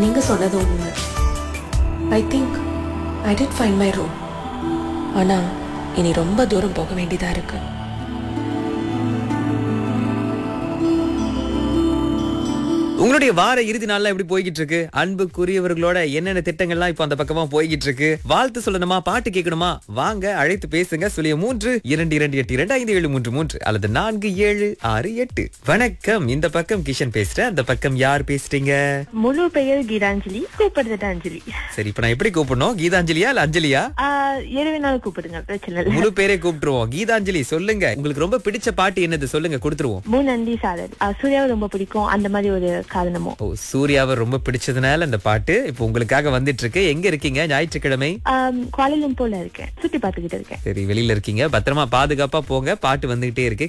நீங்க சொன்னது உண்மை I think I did find my room ஆனா இனி ரொம்ப தூரம் போக வேண்டியதா இருக்கு உங்களுடைய வார இறுதி நாள்ல எப்படி போய்கிட்டு இருக்கு அன்புக்குரியவர்களோட என்னென்ன திட்டங்கள்லாம் இப்போ அந்த பக்கமா போய்கிட்டு இருக்கு வாழ்த்து சொல்லணுமா பாட்டு கேட்கணுமா வாங்க அழைத்து பேசுங்க சுழிய மூன்று இரண்டு இரண்டு எட்டு இரண்டு ஐந்து ஏழு மூன்று மூன்று அல்லது நான்கு ஏழு ஆறு எட்டு வணக்கம் இந்த பக்கம் கிஷன் பேசுறேன் அந்த பக்கம் யார் பேசுறீங்க முழு பெயர் கீதாஞ்சலி கூப்பிடுறது அஞ்சலி சரி இப்ப நான் எப்படி கூப்பிடணும் கீதாஞ்சலியா இல்ல அஞ்சலியா ஆஹ் எது வேணாலும் கூப்பிடுங்க பிரச்சனை இல்லை முழு பேரே கூப்பிட்டுருவோம் கீதாஞ்சலி சொல்லுங்க உங்களுக்கு ரொம்ப பிடிச்ச பாட்டு என்னது சொல்லுங்க கொடுத்துருவோம் மூணந்தி சாரல் ஆஹ் சூர்யாவை ரொம்ப பிடிக்கும் அந்த மாதிரி ஒரு காரணமும் ஓ சூர்யாவை ரொம்ப பிடிச்சதுனால இந்த பாட்டு இப்போ உங்களுக்காக வந்துட்டு இருக்கு எங்க இருக்கீங்க ஞாயிற்றுக்கிழமை கோலாலம்பூர்ல இருக்கேன் சுத்தி பார்த்துக்கிட்டு இருக்கேன் சரி வெளியில இருக்கீங்க பத்திரமா பாதுகாப்பா போங்க பாட்டு வந்துகிட்டே இருக்கு